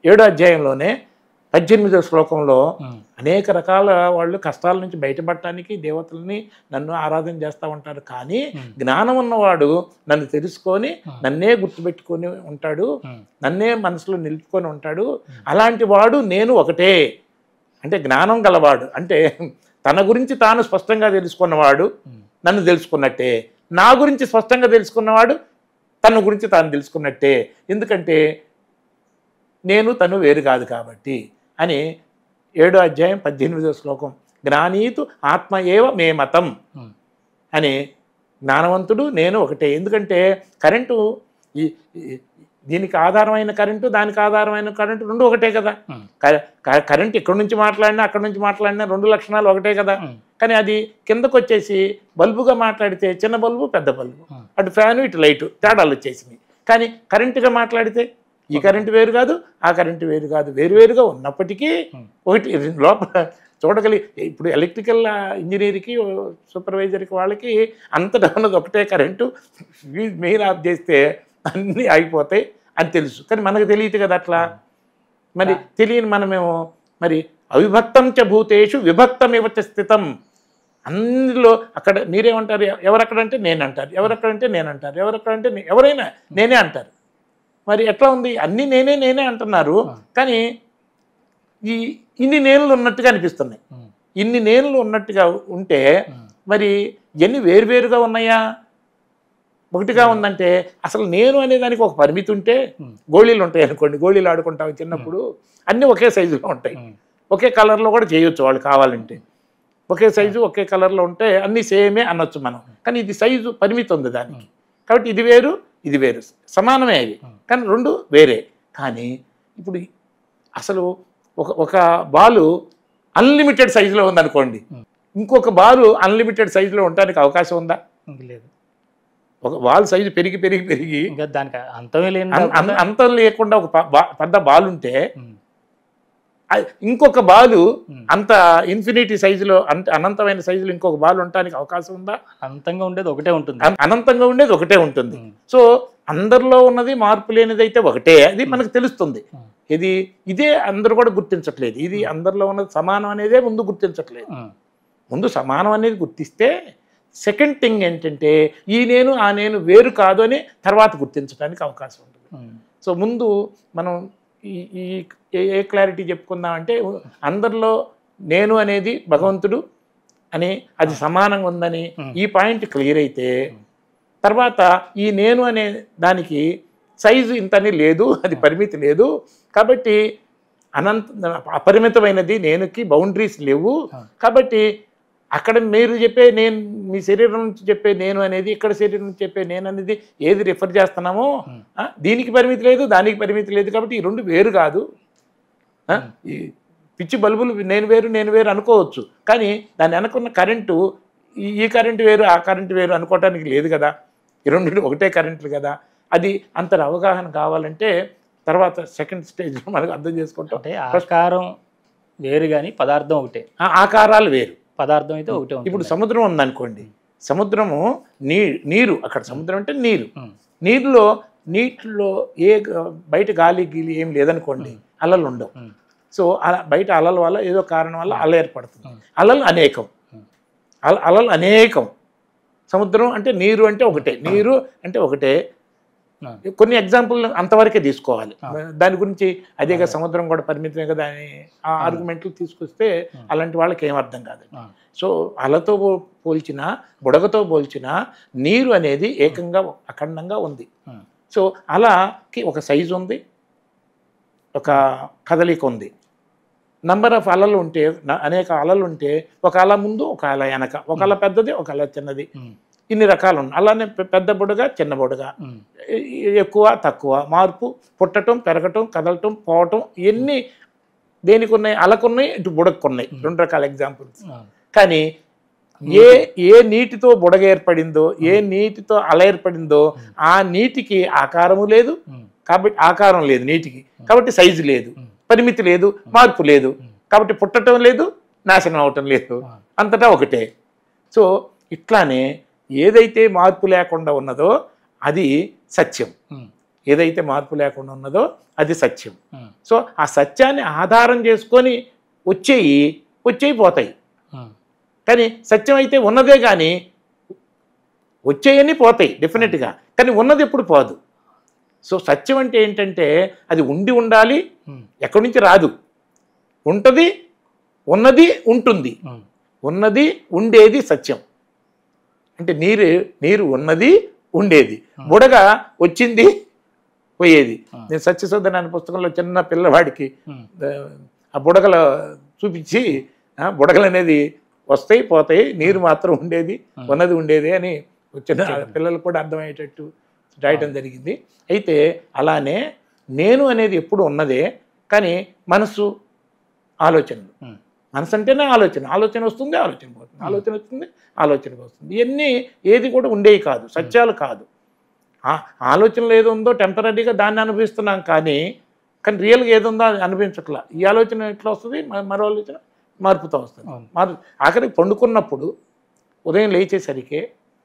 ఏడో అధ్యాయంలోనే పద్దెనిమిదో శ్లోకంలో ఉమ్, అనేక రకాల వాళ్ళు కష్టాల నుంచి బయటపడటానికి దేవతల్ని నన్ను ఆరాధన చేస్తూ ఉంటారు కానీ Hmm. జ్ఞానం ఉన్నవాడు నన్ను తెలుసుకొని Hmm. నన్నే గుర్తుపెట్టుకొని ఉంటాడు ఉమ్, నన్నే మనసులో నిలుపుకొని ఉంటాడు అలాంటి వాడు నేను ఒకటే అంటే జ్ఞానం గలవాడు అంటే తన గురించి తాను స్పష్టంగా తెలుసుకున్నవాడు ఉమ్, నన్ను తెలుసుకున్నట్టే నా గురించి స్పష్టంగా తెలుసుకున్నవాడు తన గురించి తాను తెలుసుకున్నట్టే ఎందుకంటే నేను తను వేరు కాదు కాబట్టి అని ఏడో అధ్యాయం పద్దెనిమిదో శ్లోకం జ్ఞానీతు ఆత్మ ఏవ మే మతం ఉమ్, అని జ్ఞానవంతుడు నేను ఒకటే ఎందుకంటే కరెంటు ఈ ఈ- దీనికి ఆధారమైన కరెంటు దానికి ఆధారమైన కరెంటు రెండు ఒకటే కదా ఉమ్, క- క- కరెంట్ ఇక్కడ నుంచి మాట్లాడినా అక్కడ నుంచి మాట్లాడినా రెండు లక్షణాలు ఒకటే కదా ఉమ్, కానీ అది కిందకు వచ్చేసి బల్బుగా మాట్లాడితే చిన్న బల్బు పెద్ద బల్బు Hmm. అటు ఫ్యాను ఇటు లైటు తేడాలు వచ్చేసినాయి కానీ కరెంటుగా మాట్లాడితే ఈ కరెంటు వేరు కాదు ఆ కరెంటు వేరు కాదు వేరు వేరుగా ఉన్నప్పటికీ Hmm. ఒకటి లోపల చూడగలి ఇప్పుడు ఎలక్ట్రికల్ ఇంజనీర్కి సూపర్వైజర్కి వాళ్ళకి అంతటా ఉన్నది ఒకటే కరెంటు వీ- మీరు ఆఫ్ చేస్తే అన్నీ ఆగిపోతాయి అని తెలుసు కానీ మనకు తెలియదు కదా అట్లా మరి తెలియని మనమేమో మరి అవిభక్తం చ భూతేషు విభక్తమివ చ స్థితం అందులో అక్కడ మీరేమంటారు ఎవరక్కడంటే నేను అంటారు ఎవరక్కడంటే నేను అంటారు ఎవరక్కడంటే నే- ఎవరైనా నేనే అంటారు మరి ఎట్లా ఉంది అన్నీ నేనే నేనే అంటున్నారు కానీ ఈ ఇన్ని నేనులు ఉన్నట్టుగా అనిపిస్తున్నాయి ఉమ్, ఇన్ని నేనులు ఉన్నట్టుగా ఉంటే ఉమ్, మరి ఎన్ని వేరువేరుగా ఉన్నాయా ఒకటిగా ఉందంటే అసలు నేను అనే దానికి ఒక పరిమితి ఉంటే Hmm. గోళీలు ఉంటాయి అనుకోండి గోళీలు ఆడుకుంటాం చిన్నప్పుడు అన్నీ ఒకే సైజులో ఉంటాయి ఉమ్, ఒకే కలర్లో కూడా చేయొచ్చు వాళ్ళు కావాలంటే ఒకే సైజు ఒకే కలర్లో ఉంటే అన్నీ సేమే అనొచ్చు మనం కానీ ఇది సైజు పరిమితి ఉంది దానికి కాబట్టి ఇది వేరు ఇది వేరు సమానమే అవి కానీ రెండు వేరే కానీ ఇప్పుడు అసలు ఒక ఒక బాలు అన్లిమిటెడ్ సైజులో ఉందనుకోండి Hmm. ఇంకొక బాలు అన్లిమిటెడ్ సైజులో ఉండడానికి అవకాశం ఉందా ఇంక లేదు ఒక బాల్ సైజు పెరిగి పెరిగి పెరిగి ఇంకా దానికి అంతమే లేని అన్- అన్- అంతం లేకుండా ఒక ప- బా- పెద్ద బాల్ ఉంటే ఉమ్, ఆ- ఇంకొక బాలు Hmm. అంత ఇన్ఫినిటీ సైజులో అంత అనంతమైన సైజులో ఇంకొక బాల్ ఉండడానికి అవకాశం ఉందా అంతంగా ఉండేది ఒకటే ఉంటుంది అన్- అనంతంగా ఉండేది ఒకటే ఉంటుంది ఉమ్, సో అందరిలో ఉన్నది మార్పు లేనిది అయితే ఒకటే అది మనకు తెలుస్తుంది ఉమ్, ఇది ఇదే అందరూ కూడా గుర్తించట్లేదు ఇది అందరిలో ఉన్నది సమానం అనేదే ముందు గుర్తించట్లేదు ఉమ్, ముందు ముందు సమానం అనేది గుర్తిస్తే సెకండ్ థింగ్ ఏంటంటే ఈ నేను ఆ నేను వేరు కాదు అని తర్వాత గుర్తించడానికి అవకాశం ఉంటుంది ఉమ్, సో ముందు మనం ఈ ఈ ఏ- ఏ క్లారిటీ చెప్పుకుందామంటే అందరిలో నేను అనేది భగవంతుడు అని అది సమానంగా ఉందని Hmm. ఈ పాయింట్ క్లియర్ అయితే తర్వాత ఈ నేను అనే దానికి సైజు ఇంతని లేదు అది పరిమితి లేదు కాబట్టి అనంత అపరిమితమైనది నేనుకి బౌండరీస్ లేవు Hmm. కాబట్టి అక్కడ మీరు చెప్పే నేను మీ శరీరం నుంచి చెప్పే నేను అనేది ఇక్కడ శరీరం నుంచి చెప్పే నేను అనేది ఏది రిఫర్ చేస్తున్నామో Hmm. ఆ, దీనికి పరిమితి లేదు దానికి పరిమితి లేదు కాబట్టి ఈ రెండు వేరు కాదు ఆ, ఈ పిచ్చి బల్బులు నేను వేరు నేను వేరు అనుకోవచ్చు కానీ దాన్ని అనుకున్న కరెంటు ఈ ఈ కరెంటు వేరు ఆ కరెంటు వేరు అనుకోవటానికి లేదు కదా ఈ రెండు ఒకటే కరెంట్లు కదా అది అంత అవగాహన కావాలంటే తర్వాత సెకండ్ స్టేజ్లో మనకు అర్థం చేసుకుంటాం అంటే ఆకారం వేరు కానీ పదార్థం ఒకటే ఆ ఆకారాలు వేరు పదార్థం అయితే ఒకటే ఉంటుంది ఇప్పుడు సముద్రం ఉందనుకోండి సముద్రము నీ నీరు అక్కడ సముద్రం అంటే నీరు ఉమ్, నీరులో నీటిలో ఏ గ- బయట గాలి గీలి ఏం లేదనుకోండి అలలు ఉండవు ఉమ్, సో అలా బయట అలల వల్ల ఏదో కారణం వల్ల అల ఏర్పడుతుంది ఉమ్. అలలు అనేకం ఉమ్. అల అలలు అనేకం సముద్రం అంటే నీరు అంటే ఒకటే నీరు అంటే ఒకటే ఆ, కొన్ని ఎగ్జాంపుల్ అంతవరకే తీసుకోవాలి ఆ. దాని గురించి అదేగా సముద్రం కూడా పరిమితమే కదా అని ఆ ఆర్గ్యుమెంట్లు తీసుకొస్తే అలాంటి వాళ్ళకి ఏం అర్థం కాదు ఆ, సో అలతో పో- పోల్చిన బుడగతో పోల్చిన నీరు అనేది ఏకంగా అఖండంగా ఉంది ఉమ్, సో అలాకి ఒక సైజు ఉంది ఒక కదలిక ఉంది నంబర్ ఆఫ్ అలలు ఉంటే న- అనేక అలలు ఉంటే ఒక అల ముందు ఒక అల వెనక ఒక అల పెద్దది ఒక అల చిన్నది ఉమ్, ఇన్ని రకాలు ఉన్నాయి అలానే పె- పెద్ద బుడగ చిన్న బుడగ ఉమ్, ఎ- ఎక్కువ తక్కువ మార్పు పుట్టటం పెరగటం కదలటం పోవటం ఇవన్నీ దేనికి ఉన్నాయి అలకున్నాయి ఇటు బుడక్కున్నాయి రెండు రకాల ఎగ్జాంపుల్స్ ఆ, కానీ ఏ ఏ నీటితో బుడగ ఏర్పడిందో ఏ నీటితో అల ఏర్పడిందో ఆ నీటికి ఆకారము లేదు ఉమ్, కాబట్టి ఆకారం లేదు నీటికి కాబట్టి సైజు లేదు ఉమ్, పరిమితి లేదు మార్పు లేదు ఉమ్. కాబట్టి పుట్టడం లేదు నాశనం అవటం లేదు ఆ, అంతటా ఒకటే సో ఇట్లానే ఏదైతే మార్పు లేకుండా ఉన్నదో అది సత్యం ఉమ్, ఏదైతే మార్పు లేకుండా ఉన్నదో అది సత్యం ఉమ్, సో ఆ సత్యాన్ని ఆధారం చేసుకొని వచ్చేయి వచ్చేయి పోతాయి ఉమ్, కానీ సత్యం అయితే ఉన్నదే కానీ వచ్చేయని పోతాయి డెఫినెట్గా కానీ ఉన్నది ఎప్పుడు పోదు సో సత్యం అంటే ఏంటంటే అది ఉండి ఉండాలి ఉమ్, ఎక్కడి నుంచి రాదు ఉంటుంది ఉన్నది ఉంటుంది ఉమ్, ఉన్నది ఉండేది సత్యం అంటే నీరు నీరు ఉన్నది ఉండేది బుడగ వచ్చింది పోయేది నేను సత్యశోధన అనే పుస్తకంలో చిన్న పిల్లవాడికి ఉమ్, ఆ, ఆ బుడగలు చూపించి ఆ, బుడగలు అనేది వస్తాయి పోతాయి నీరు మాత్రం ఉండేది ఉన్నది ఉండేది అని చిన్న పిల్లలకు కూడా అర్థమయ్యేటట్టు రాయటం జరిగింది అయితే అలానే నేను అనేది ఎప్పుడు ఉన్నదే కానీ మనసు ఆలోచనలు ఉమ్, మనసు అంటేనే ఆలోచన ఆలోచన వస్తుంది ఆలోచన పోతుంది ఆలోచన వస్తుంది ఆలోచన వస్తుంది ఇవన్నీ ఏది కూడా ఉండేవి కాదు సత్యాలు కాదు ఆ- ఆలోచనలో ఏదో ఉందో టెంపరీగా దాన్ని అనుభవిస్తున్నాం కానీ కానీ రియల్గా ఏది ఉందో అది అనిపించట్లా ఈ ఆలోచన ఎట్లా వస్తుంది మ- మరో ఆలోచన మార్పుతో వస్తుంది అవును. మారు ఆఖరికి పండుకున్నప్పుడు ఉదయం లేచేసరికి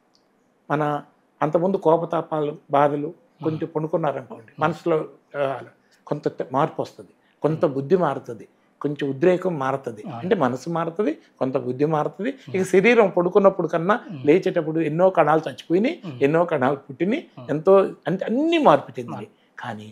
మన అంతకుముందు కోపతాపాలు బాధలు కొంచెం పండుకున్నారనుకోండి మనసులో ఆ, కొంత త- మార్పు వస్తుంది కొంత బుద్ధి మారుతుంది కొంచెం ఉద్రేకం మారుతుంది అంటే మనసు మారుతుంది కొంత బుద్ధి మారుతుంది ఇక శరీరం పడుకున్నప్పుడు కన్నా లేచేటప్పుడు ఎన్నో కణాలు చచ్చిపోయినాయి ఎన్నో కణాలు పుట్టినాయి ఎంతో అంటే అన్ని మార్పు చెందినాయి కానీ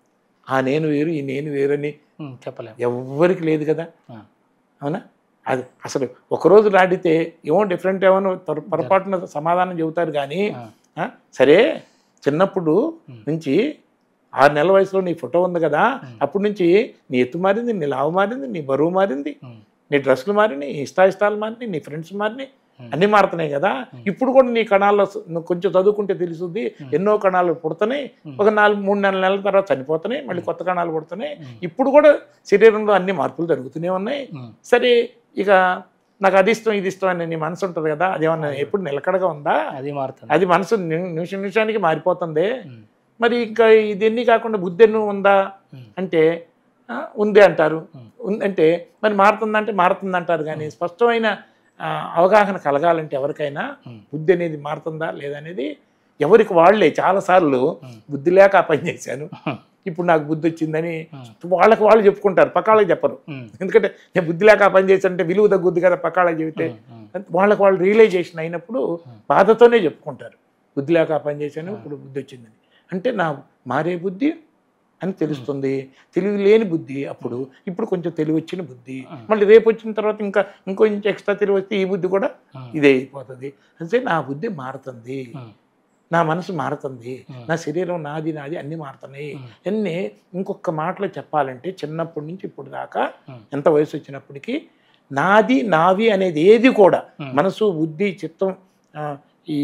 ఆ నేను వేరు ఈ నేను వేరని ఉమ్, చెప్పలేము ఎవ్వరికి లేదు కదా ఆ, అవునా అది అసలు ఒకరోజు రాడితే ఏమో డిఫరెంట్ ఏమో పొర- పొరపాటున సమాధానం చెబుతారు కానీ ఆ, ఆ, సరే చిన్నప్పుడు నుంచి ఆరు నెలల వయసులో నీ ఫోటో ఉంది కదా అప్పటి నుంచి నీ ఎత్తు మారింది నీ లావు మారింది నీ బరువు మారింది ఉమ్, నీ డ్రెస్సులు మారినాయి ఇష్టాయిష్టాలు మారినాయి నీ ఫ్రెండ్స్ మారినాయి అన్నీ మారుతున్నాయి కదా ఇప్పుడు కూడా నీ కణాల్లో స- నువ్వు కొంచెం చదువుకుంటే తెలుస్తుంది ఎన్నో కణాలు పుడుతున్నాయి ఒక నాలుగు మూడు నెలల నెలల తర్వాత చనిపోతున్నాయి మళ్ళీ కొత్త కణాలు పుడుతున్నాయి ఇప్పుడు కూడా శరీరంలో అన్ని మార్పులు జరుగుతూనే ఉన్నాయి ఉమ్, సరే ఇక నాకు అది ఇష్టం ఇది ఇష్టం అని నీ మనసు ఉంటుంది కదా అదేమన్నా ఎప్పుడు నిలకడగా ఉందా అది మారుతుంది అది మనసు ని- నిమిషం నిమిషానికి మారిపోతుంది ఉమ్, మరి ఇంకా ఇదన్నీ కాకుండా బుద్ధి ఎన్ని ఉందా ఉమ్, అంటే ఆ, ఉంది అంటారు ఉన్- అంటే మరి మారుతుందంటే మారుతుంది అంటారు కానీ స్పష్టమైన ఆ, అవగాహన కలగాలంటే ఎవరికైనా ఉమ్. బుద్ధి అనేది మారుతుందా లేదనేది ఎవరికి వాళ్ళే చాలాసార్లు బుద్ధి లేక ఆ పని చేశాను ఇప్పుడు నాకు బుద్ధి వచ్చిందని వాళ్ళకి వాళ్ళు చెప్పుకుంటారు పక్కాళ్ళకి చెప్పరు ఉమ్, ఎందుకంటే నేను బుద్ధి లేక ఆ పని చేశానంటే విలువ తగ్గుద్ది కదా పక్కాళ్ళకి చెబితే ఉమ్, వాళ్ళకి వాళ్ళు రియలైజేషన్ అయినప్పుడు బాధతోనే చెప్పుకుంటారు బుద్ధి లేక ఆ పని చేశాను ఇప్పుడు బుద్ధి వచ్చిందని అంటే నా మారే బుద్ధి అని తెలుస్తుంది తెలివి లేని బుద్ధి అప్పుడు ఇప్పుడు కొంచెం తెలివి వచ్చిన బుద్ధి మళ్ళీ రేపు వచ్చిన తర్వాత ఇంకా ఇంకో ఇంచు ఎక్స్ట్రా తెలివి వస్తే ఈ బుద్ధి కూడా ఇదే అయిపోతుంది అంటే నా బుద్ధి మారుతుంది ఉమ్, నా మనసు మారుతుంది నా శరీరం నాది నాది అన్నీ మారుతున్నాయి అన్నీ ఇంకొక మాటలో చెప్పాలంటే చిన్నప్పటి నుంచి ఇప్పుడు దాకా Hmm. ఎంత వయసు వచ్చినప్పటికీ నాది నావి అనేది ఏది కూడా మనసు బుద్ధి చిత్తం ఆ, ఈ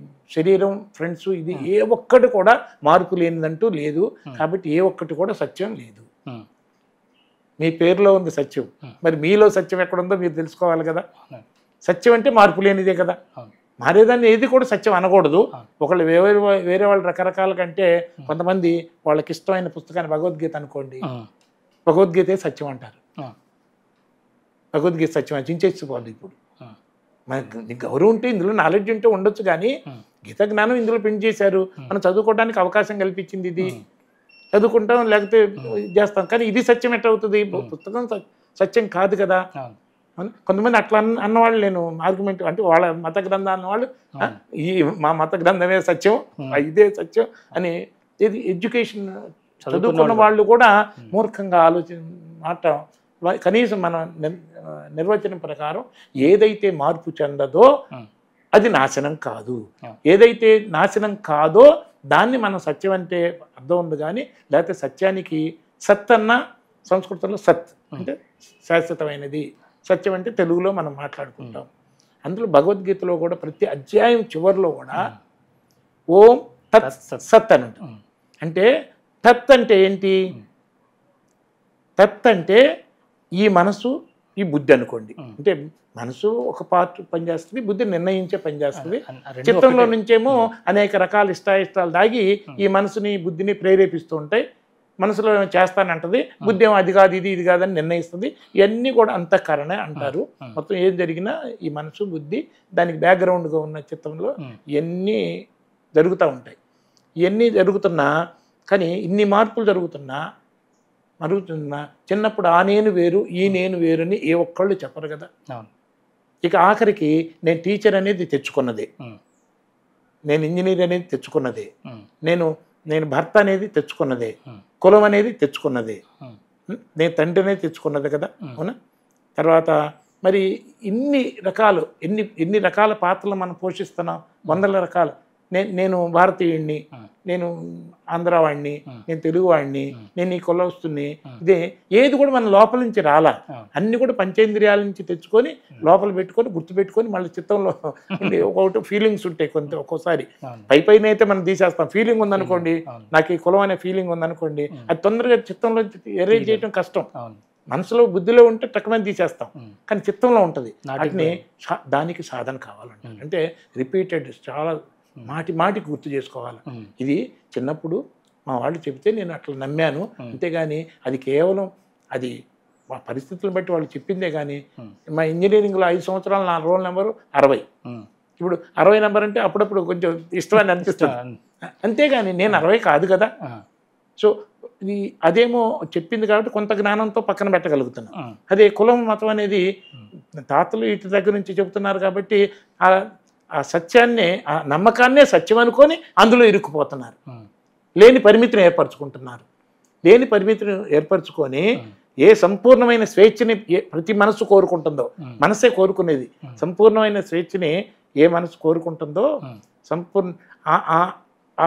శరీరం ఫ్రెండ్స్ ఇది ఏ ఒక్కటి కూడా మార్పు లేనిదంటూ లేదు కాబట్టి ఏ ఒక్కటి కూడా సత్యం లేదు ఉమ్, మీ పేరులో ఉంది సత్యం Hmm. మరి మీలో సత్యం ఎక్కడుందో మీరు తెలుసుకోవాలి కదా అవునండి. సత్యం అంటే మార్పు లేనిదే కదా అవును మారేదాన్ని ఏది కూడా సత్యం అనకూడదు ఆ. ఒకళ్ళు వేరే వా- వేరే వాళ్ళు రకరకాల కంటే కొంతమంది వాళ్ళకి ఇష్టమైన పుస్తకాన్ని భగవద్గీత అనుకోండి ఉమ్, భగవద్గీతే సత్యం అంటారు ఉమ్, భగవద్గీత సత్యం అని చించేసిపోదు ఇప్పుడు ఉమ్, మనకు నీకు గౌరవం ఉంటే ఇందులో నాలెడ్జ్ ఉంటే ఉండొచ్చు కానీ ఉమ్, గీత జ్ఞానం ఇందులో పెంచి చేశారు మనం చదువుకోవడానికి అవకాశం కల్పించింది ఇది చదువుకుంటాం లేకపోతే చేస్తాం కానీ ఇది సత్యం ఎట్లా అవుతుంది పుస్తకం స- సత్యం కాదు కదా అవును అవును. కొంతమంది అట్లా అన్న అన్నవాళ్ళు నేను ఆర్గ్యుమెంట్ అంటే వాళ్ళ మత గ్రంథం అన్నవాళ్ళు "ఆ, ఈ మా మత గ్రంథమే సత్యం ఆ, ఇదే సత్యం అని ఇది ఎడ్యుకేషన్ చదువుకున్న వాళ్ళు కూడా మూర్ఖంగా ఆలోచన మాట వా- కనీసం మన నిర్- ఆ, నిర్వచనం ప్రకారం ఏదైతే మార్పు చెందదో ఉమ్, అది నాశనం కాదు Yeah. ఏదైతే నాశనం కాదో దాన్ని మనం సత్యం అంటే అర్థం ఉంది కానీ లేకపోతే సత్యానికి సత్ అన్న సంస్కృతంలో సత్ అంటే శాశ్వతమైనది సత్యం అంటే తెలుగులో మనం మాట్లాడుకుంటాం అందులో భగవద్గీతలో కూడా ప్రతి అధ్యాయం చివరిలో కూడా ఓం తత్ తత్ సత్. సత్ అని ఉంటుంది ఉమ్, అంటే తత్ అంటే ఏంటి తత్ అంటే ఈ మనసు ఈ బుద్ధి అనుకోండి అంటే మనసు ఒక పార్ట్ పనిచేస్తుంది బుద్ధి నిర్ణయించే పనిచేస్తుంది అన్- రెండు చిత్తంలో నుంచేమో అనేక రకాల ఇష్టాయిష్టాలు దాగి ఈ మనసుని బుద్ధిని ప్రేరేపిస్తూ ఉంటాయి మనసులో ఏమో చేస్తానంటది బుద్ధి ఏమో అది కాదు ఇది ఇది కాదని నిర్ణయిస్తుంది ఇవన్నీ కూడా అంతఃకరణ అంటారు మొత్తం ఏం జరిగినా ఈ మనసు బుద్ధి దానికి బ్యాక్గ్రౌండ్గా ఉన్న చిత్తంలో ఉమ్, ఇవన్నీ జరుగుతూ ఉంటాయి ఇవన్నీ జరుగుతున్నా కానీ ఇన్ని మార్పులు జరుగుతున్నా మరుగుతున్నా చిన్నప్పుడు ఆ నేను వేరు ఈ నేను వేరు అని ఏ ఒక్కళ్ళు చెప్పరు కదా అవును ఇక ఆఖరికి నేను టీచర్ అనేది తెచ్చుకున్నదే ఉమ్, నేను ఇంజనీర్ అనేది తెచ్చుకున్నదే ఉమ్, నేను నేను భర్త అనేది తెచ్చుకున్నదే ఉమ్, కులం అనేది తెచ్చుకున్నదే ఉమ్, ఉం? నేను తండ్రి అనేది తెచ్చుకున్నది కదా ఉం. అవునా తర్వాత మరి ఇన్ని రకాలు ఎన్ని ఎన్ని రకాల పాత్రలు మనం పోషిస్తున్నాం వందల రకాలు నేను నేను భారతీయుడిని ఉం. నేను ఆంధ్రవాడిని ఉం. నేను తెలుగువాడిని ఉం. నేను ఈ కులవస్తుని ఉం. ఇదే ఏది కూడా మన లోపల నుంచి రాలా అవును. అన్ని కూడా పంచేంద్రియాల నుంచి తెచ్చుకొని లోపల పెట్టుకొని గుర్తు పెట్టుకొని మళ్ళీ చిత్తంలో ఉండి ఒకటి ఫీలింగ్స్ ఉంటాయి కొంత ఒక్కోసారి అవును పై పైన అయితే మనం తీసేస్తాం ఫీలింగ్ ఉందనుకోండి అవును నాకు ఈ కులం అనే ఫీలింగ్ ఉందనుకోండి అది తొందరగా చిత్తంలో ఎరేజ్ చేయడం కష్టం అవును మనసులో బుద్ధిలో ఉంటే తక్కువ తీసేస్తాం ఉమ్, కానీ చిత్తంలో ఉంటుంది నాటికి వాటిని సా- దానికి సాధన కావాలంట అంటే రిపీటెడ్ చాలా మాటి మాటికి గుర్తు చేసుకోవాలి ఉమ్, ఇది చిన్నప్పుడు మా వాళ్ళు చెబితే నేను అట్లా నమ్మాను అంతేగాని అది కేవలం అది మా పరిస్థితులను బట్టి వాళ్ళు చెప్పిందే కానీ ఉమ్, మా ఇంజనీరింగ్లో ఐదు సంవత్సరాలు నా రోల్ నెంబరు అరవై ఉమ్. ఇప్పుడు అరవై నెంబర్ అంటే అప్పుడప్పుడు కొంచెం ఇష్టమని అనిపిస్తుంది అంతేగాని నేను అరవై కాదు కదా ఆ, సో ఇది అదేమో చెప్పింది కాబట్టి కొంత జ్ఞానంతో పక్కన పెట్టగలుగుతున్నాం ఆ, అదే కులం మతం అనేది తాతలు ఇటు దగ్గర నుంచి చెబుతున్నారు కాబట్టి ఆ ఆ సత్యాన్నే ఆ నమ్మకాన్నే సత్యం అనుకొని అందులో ఇరుక్కుపోతున్నారు ఉమ్, లేని పరిమితిని ఏర్పరచుకుంటున్నారు లేని పరిమితిని ఏర్పరచుకొని ఏ సంపూర్ణమైన స్వేచ్ఛని ఏ- ప్రతి మనసు కోరుకుంటుందో ఉమ్. మనసే కోరుకునేది సంపూర్ణమైన స్వేచ్ఛని ఏ మనసు కోరుకుంటుందో ఉమ్, సంపూర్ణ ఆ- ఆ- ఆ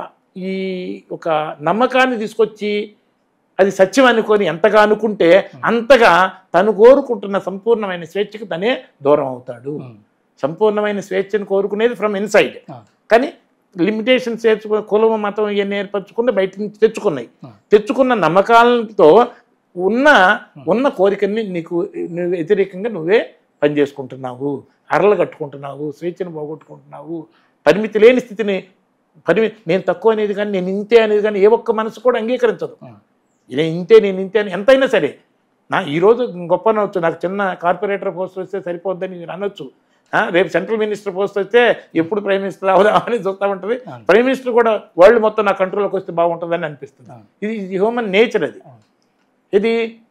ఈ ఒక నమ్మకాన్ని తీసుకొచ్చి అది సత్యం అనుకొని ఎంతగా అనుకుంటే అంతగా తను కోరుకుంటున్న సంపూర్ణమైన స్వేచ్ఛకి తనే దూరం అవుతాడు ఉమ్, సంపూర్ణమైన స్వేచ్ఛను కోరుకునేది ఫ్రమ్ ఇన్సైడ్ ఆ, కానీ లిమిటేషన్స్ ఏర్చుకుని కులం మతం ఇవన్నీ ఏర్పరచుకుని బయట నుంచి తెచ్చుకున్నాయి ఆ. తెచ్చుకున్న నమ్మకాలతో ఉన్న ఉన్న కోరికని నీకు నువ్వు వ్యతిరేకంగా నువ్వే పనిచేసుకుంటున్నావు అరలు కట్టుకుంటున్నావు స్వేచ్ఛను పోగొట్టుకుంటున్నావు పరిమితి లేని స్థితిని పరిమి నేను తక్కువ అనేది కానీ నేను ఇంతే అనేది కానీ ఏ ఒక్క మనసు కూడా అంగీకరించదు ఆ, నేను ఇంతే నేను ఇంతే అని ఎంతైనా సరే నా ఈరోజు గొప్ప అనవచ్చు నాకు చిన్న కార్పొరేటర్ పోస్ట్ వస్తే సరిపోద్దని నేను అనొచ్చు ఆ, రేపు సెంట్రల్ మినిస్టర్ పోస్ట్ వస్తే ఎప్పుడు ప్రైమ్ మినిస్టర్ అవుదామని చూస్తూ ఉంటుంది అవును. ప్రైమ్ మినిస్టర్ కూడా వరల్డ్ మొత్తం నా కంట్రోల్కి వస్తే బాగుంటుందని అనిపిస్తుంది అవును. ఇది ఇది హ్యూమన్ నేచర్ అది అవును. ఇది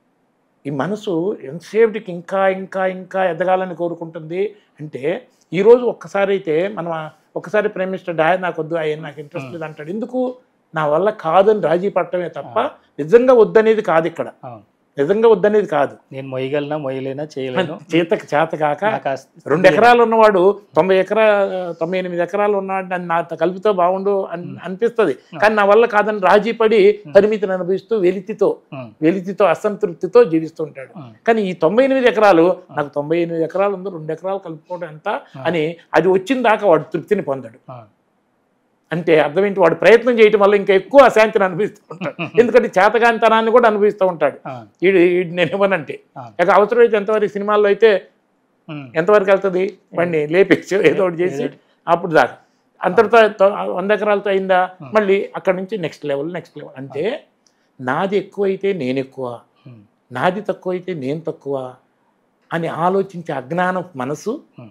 ఈ మనసు ఎంతసేపటికి ఇంకా ఇంకా ఇంకా ఎదగాలని కోరుకుంటుంది అంటే ఈరోజు ఒక్కసారి అయితే మనం ఆ- ఒక్కసారి ప్రైమ్ మినిస్టర్ డాయ్ నాకు వద్దు ఆయన నాకు ఇంట్రెస్ట్ లేదు అంటాడు ఎందుకు నా వల్ల కాదని రాజీ పడటమే తప్ప నిజంగా వద్దనేది కాదు ఇక్కడ అవును నిజంగా వద్దనేది కాదు నేను మొయ్యగలనా మొయ్యలేనా చేయలేను చేతకి చేత కాక నాకు ఆ స్థితి రెండు ఎకరాలు ఉన్నవాడు తొంభై ఎకరా తొంభై ఎనిమిది ఎకరాలు ఉన్నాడు అని నా కలిపితో బాగుండు అని అనిపిస్తుంది కానీ నా వల్ల కాదని రాజీ పడి పరిమితిని అనుభవిస్తూ వెలితితో ఉమ్, వెలితితో అసంతృప్తితో జీవిస్తూ ఉంటాడు ఉమ్, కానీ ఈ తొంభై ఎనిమిది ఎకరాలు నాకు తొంభై ఎనిమిది ఎకరాలు ఉందో రెండు ఎకరాలు కలుపుకోవడం ఎంత అని అది వచ్చిన దాకా వాడు తృప్తిని పొందాడు ఆ, అంటే అర్థం ఏంటి వాడు ప్రయత్నం చేయటం వల్ల ఇంకా ఎక్కువ అశాంతిని అనుభవిస్తూ ఉంటాడు ఎందుకంటే చేతగానితనాన్ని కూడా అనుభవిస్తూ ఉంటాడు ఆ, ఈడు ఈడు నేను ఇవ్వనంటే ఆ, ఇక అవసరమైతే ఎంతవరకు సినిమాల్లో అయితే ఉమ్, ఎంతవరకు వెళ్తుంది వాడిని లేపేసి ఏదో ఒకటి చేసి అప్పుడు దాకా అంతటితో తో- వంద ఎకరాలతో అయిందా మళ్ళీ అక్కడ నుంచి నెక్స్ట్ లెవెల్ నెక్స్ట్ లెవెల్ అంటే నాది ఎక్కువైతే నేను ఎక్కువ ఉమ్, నాది తక్కువైతే నేను తక్కువ అని ఆలోచించే అజ్ఞానం మనసు ఉమ్,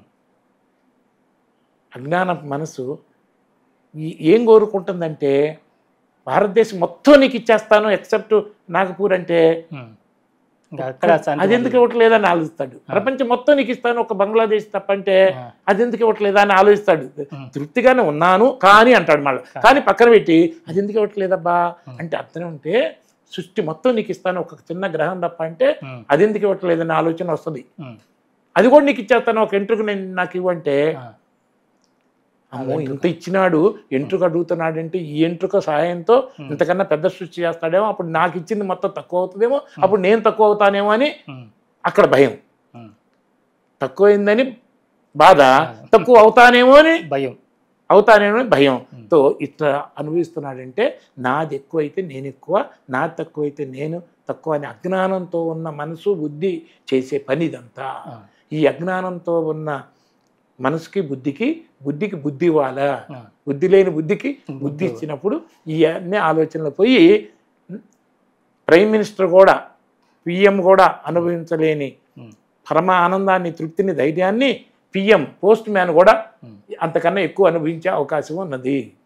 అజ్ఞాన మనసు ఈ- ఏం కోరుకుంటుందంటే భారతదేశం మొత్తం నీకు ఇచ్చేస్తాను ఎక్సెప్ట్ నాగపూర్ అంటే ఉమ్. ఇంకా అక్కడ అశాంతి అది ఎందుకు ఇవ్వట్లేదని ఆలోచిస్తాడు ప్రపంచం మొత్తం నీకు ఇస్తాను ఒక బంగ్లాదేశ్ తప్పంటే ఆ, అది ఎందుకు ఇవ్వట్లేదా అని ఆలోచిస్తాడు ఉమ్. తృప్తిగానే ఉన్నాను కానీ అంటాడు మళ్ళీ కానీ పక్కన పెట్టి అది ఎందుకు ఇవ్వట్లేదబ్బా అంటే అర్థం ఉంటే సృష్టి మొత్తం నీకు ఇస్తాను ఒక చిన్న గ్రహం తప్ప అంటే ఉమ్, అది ఎందుకు ఇవ్వట్లేదనే ఆలోచన వస్తుంది ఉమ్, అది కూడా నీకు ఇచ్చేస్తాను ఒక ఎంట్రుకు నేను నాకు ఇవ్వంటే ఆ, అమ్మో ఇంత ఇచ్చినాడు ఎంట్రుక అడుగుతున్నాడు అంటే ఈ ఎంట్రుక సహాయంతో ఇంతకన్నా పెద్ద సృష్టి చేస్తాడేమో అప్పుడు నాకు ఇచ్చింది మొత్తం తక్కువ అవుతుందేమో అప్పుడు నేను తక్కువ అవుతానేమో అని ఉమ్, అక్కడ భయం ఉమ్. తక్కువైందని బాధ తక్కువ అవుతానేమో అని భయం అవుతానేమో అని భయంతో ఇట్లా అనుభవిస్తున్నాడంటే నాది ఎక్కువైతే నేను ఎక్కువ నాది తక్కువైతే నేను తక్కువ అని అజ్ఞానంతో ఉన్న మనసు బుద్ధి చేసే పని ఇదంతా ఆ, ఈ అజ్ఞానంతో ఉన్న మనసుకి బుద్ధికి బుద్ధికి బుద్ధి ఇవ్వాలా ఆ, బుద్ధి లేని బుద్ధికి బుద్ధి ఇచ్చినప్పుడు ఈ అన్ని ఆలోచనలు పోయి ప్రైమ్ మినిస్టర్ కూడా పిఎం కూడా అనుభవించలేని ఉమ్, పరమ ఆనందాన్ని తృప్తిని ధైర్యాన్ని పిఎం పోస్ట్ మ్యాన్ కూడా ఉమ్. అంతకన్నా ఎక్కువ అనుభవించే అవకాశం ఉన్నది